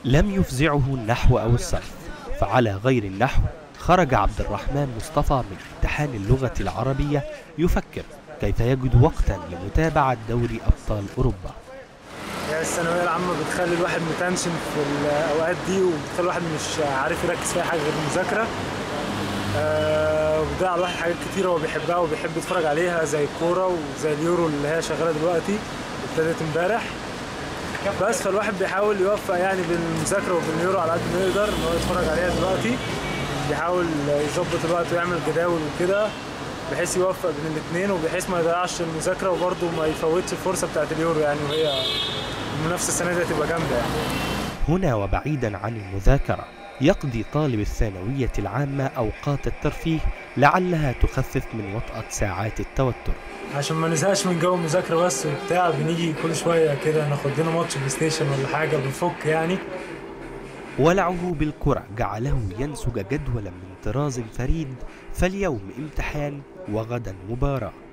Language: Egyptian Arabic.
لم يفزعه النحو أو الصرف فعلى غير النحو خرج عبد الرحمن مصطفى من امتحان اللغة العربية يفكر كيف يجد وقتا لمتابعة دوري أبطال أوروبا هي الثانوية العامة بتخلي الواحد متنشن في الأوقات دي وبتخلي الواحد مش عارف يركز في أي حاجة غير المذاكرة آه وبتضيع الواحد حاجات كتيرة هو بيحبها وبيحب يتفرج عليها زي الكورة وزي اليورو اللي هي شغالة دلوقتي ابتدت امبارح بس فالواحد بيحاول يوفق يعني بين المذاكرة وبين اليورو على قد ما يقدر إن هو يتفرج عليها دلوقتي بيحاول يظبط الوقت ويعمل جداول وكده بحيث يوفق بين الاثنين وبحيث ما يضيعش المذاكرة وبرضه ما يفوتش الفرصة بتاعت اليورو يعني وهي المنافسة السنة دي هتبقى جامدة يعني هنا وبعيدا عن المذاكرة يقضي طالب الثانوية العامة أوقات الترفيه لعلها تخفف من وطأة ساعات التوتر عشان ما نزهقش من جو المذاكرة بس وبتاع بنيجي كل شوية كده ناخد لنا ماتش بلاي ستيشن ولا حاجة بنفك يعني ولعه بالكرة جعله ينسج جدولا من طراز فريد فاليوم امتحان وغدا مباراة